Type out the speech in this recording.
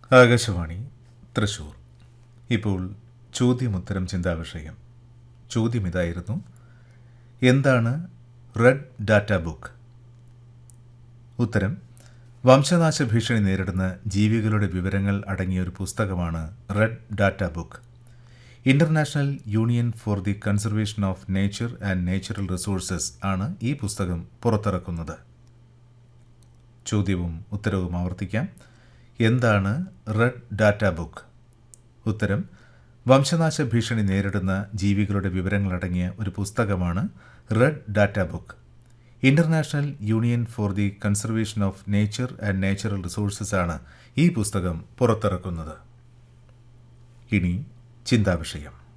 ആകാശവാണി തൃശൂർ ഇപ്പോൾ ചോദ്യമുത്തരം ചിന്താവിഷയം ചോദ്യം ഇതായിരുന്നു എന്താണ് റെഡ് ഡാറ്റ ബുക്ക് ഉത്തരം വംശനാശ ഭീഷണി നേരിടുന്ന ജീവികളുടെ വിവരങ്ങൾ അടങ്ങിയ ഒരു പുസ്തകമാണ് red data book international union for the conservation of nature and natural resources ആണ് ഈ പുസ്തകം പുറത്തിറക്കുന്നത് ചോദ്യവും ഉത്തരവും ആവർത്തിക്കാം എന്താണ് റെഡ് ഡാറ്റ ബുക്ക് ഉത്തരം വംശനാശ ഭീഷണി നേരിടുന്ന ജീവികളുടെ വിവരങ്ങളടങ്ങിയ ഒരു പുസ്തകമാണ് red data book international union for the conservation of nature and natural resources ആണ് ഈ പുസ്തകം പുറത്തിറക്കുന്നത് ഇനി ചിന്താവിഷയം